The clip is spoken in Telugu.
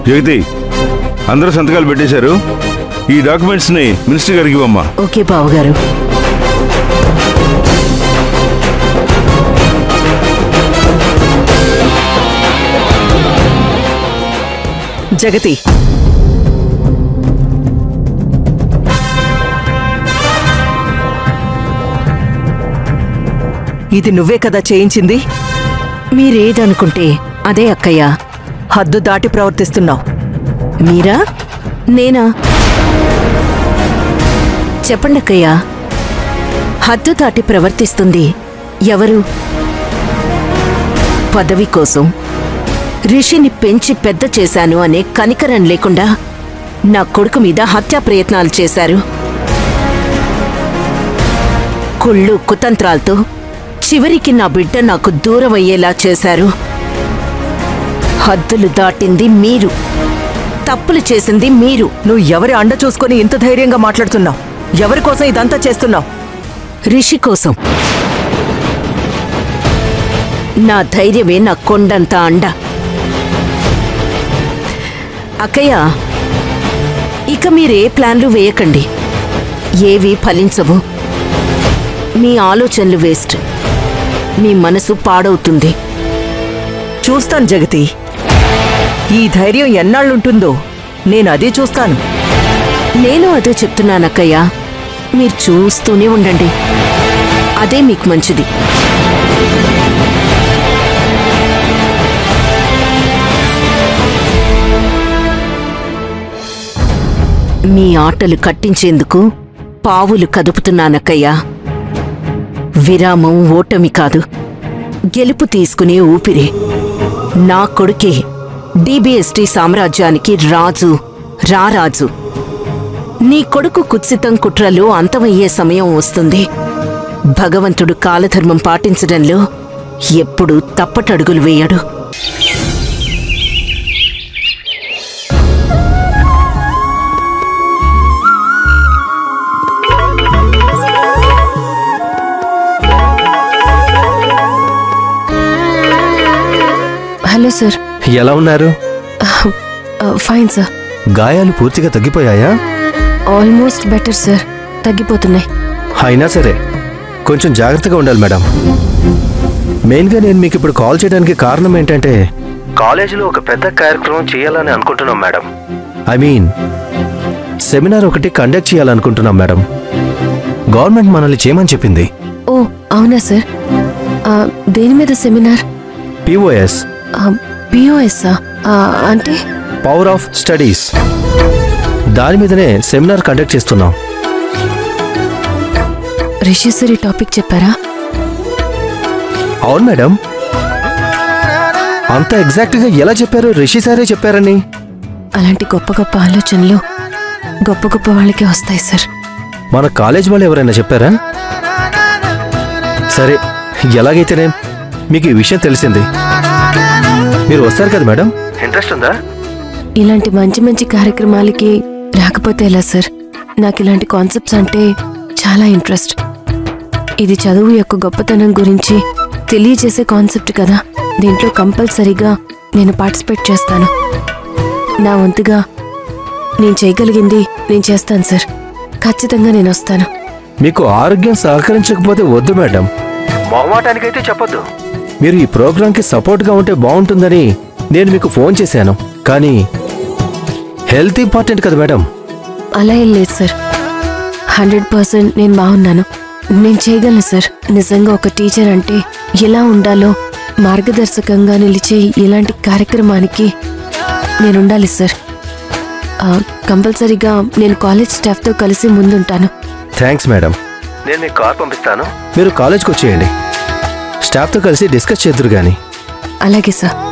జగతి అందరూ సంతకాలు పెట్టేశారు ఈ డాక్యుమెంట్స్ ని మినిస్టర్ గారికి ఇవ్వమ్మా ఓకే బావగారు జగతి ఇది నువ్వే కదా చేయించింది మీరేదనుకుంటే అదే అక్కయ్య హద్దు దాటి ప్రవర్తిస్తున్నావు మీరా నేనా చెప్పండి అక్కయ్య హద్దు దాటి ప్రవర్తిస్తుంది ఎవరు పదవి కోసం రిషిని పెంచి పెద్ద చేశాను అనే కనికరం లేకుండా నా కొడుకు మీద హత్యా ప్రయత్నాలు చేశారు కుళ్ళు కుతంత్రాలతో చివరికి నా బిడ్డ నాకు దూరం అయ్యేలా చేశారు హద్దులు దాటింది మీరు తప్పులు చేసింది మీరు నువ్వు ఎవరి అండ చూసుకొని ఇంత ధైర్యంగా మాట్లాడుతున్నావు ఎవరి కోసం ఇదంతా చేస్తున్నావు రిషి కోసం నా ధైర్యమే నా కొండంత అండ అక్కయ్య ఇక మీరే ప్లాన్లు వేయకండి ఏవి ఫలించవు మీ ఆలోచనలు వేస్ట్ మీ మనసు పాడవుతుంది చూస్తాను జగతి ఈ ధైర్యం ఎన్నాళ్ళుంటుందో నేను అదే చూస్తాను నేను అదే చెప్తున్నానక్కయ్య మీరు చూస్తూనే ఉండండి అదే మీకు మంచిది మీ ఆటలు కట్టించేందుకు పావులు కదుపుతున్నానక్కయ్యా విరామం ఓటమి కాదు గెలుపు తీసుకునే ఊపిరి నా కొడుకే డిబిఎస్టి సామ్రాజ్యానికి రాజు రారాజు నీ కొడుకు కుత్సితం కుట్రలు అంతమయ్యే సమయం వస్తుంది భగవంతుడు కాలధర్మం పాటించడంలో ఎప్పుడూ తప్పటడుగులు వేయడు హలో సార్ ఎలా ఉన్నారు ఫైన్ సార్ గాయాలు పూర్తిగా తగ్గిపోయాయా ఆల్మోస్ట్ బెటర్ సార్ తగ్గిపోతున్నాయి అయినా సరే కొంచెం జాగ్రత్తగా ఉండాలి మేడం మెయిన్గా నేను మీకు ఇప్పుడు కాల్ చేయడానికి కారణం ఏంటంటే కాలేజీలో ఒక పెద్ద కార్యక్రమం చేయాలని అనుకుంటున్నాం మేడం ఐ మీన్ సెమినార్ ఒకటి కండక్ట్ చేయాలనుకుంటున్నాం మేడం గవర్నమెంట్ మనల్ని చేయమని చెప్పింది ఓ అవునా సార్ ఆ, దేని మీద సెమినార్ పిఓఎస్ పిఓఎస్ఆ అంటే పవర్ ఆఫ్ స్టడీస్ దాని మీదనే సెమినార్ కండక్ట్ చేస్తున్నాం రిషి సార్ ఈ టాపిక్ చెప్పారా అవును మేడం అంత ఎగ్జాక్ట్గా ఎలా చెప్పారు రిషి సారే చెప్పారని అలాంటి గొప్ప గొప్ప ఆలోచనలు గొప్ప గొప్ప వాళ్ళకి వస్తాయి సార్ మన కాలేజ్ వాళ్ళు ఎవరైనా చెప్పారా సరే ఎలాగైతేనే మీకు ఈ విషయం తెలిసింది మీరు వస్తారు కదా మేడం ఇంట్రెస్ట్ ఉందా ఇలాంటి మంచి మంచి కార్యక్రమాలకి రాకపోతే ఎలా సార్ నాకు ఇలాంటి కాన్సెప్ట్స్ అంటే చాలా ఇంట్రెస్ట్ ఇది చదువు యొక్క గొప్పతనం గురించి తెలియజేసే కాన్సెప్ట్ కదా దీంట్లో కంపల్సరీగా నేను పార్టిసిపేట్ చేస్తాను నా వంతుగా నేను చేయగలిగింది నేను చేస్తాను సార్ ఖచ్చితంగా నేను వస్తాను మీకు ఆరోగ్యం సహకరించకపోతే వద్దు మేడం మొహమాటానికైతే చెప్పొద్దు మీరు ఈ ప్రోగ్రాంకి సపోర్ట్గా ఉంటే బాగుంటుందని నేను మీకు ఫోన్ చేశాను కానీ హెల్త్ ఇంపార్టెంట్ కదా మేడం అలా ఏం లేదు సార్ హండ్రెడ్ పర్సెంట్ నేను బాగున్నాను నేను చేయగలను సార్ నిజంగా ఒక టీచర్ అంటే ఎలా ఉండాలో మార్గదర్శకంగా నిలిచే ఇలాంటి కార్యక్రమానికి నేను ఉండాలి సార్ ఆ, కంపల్సరీగా నేను కాలేజ్ స్టాఫ్తో కలిసి ముందుంటాను థ్యాంక్స్ మేడం నేను మీకు కార్ పంపిస్తాను మీరు కాలేజ్కి వచ్చేయండి స్టాఫ్తో కలిసి డిస్కస్ చేద్దరు కానీ అలాగే సార్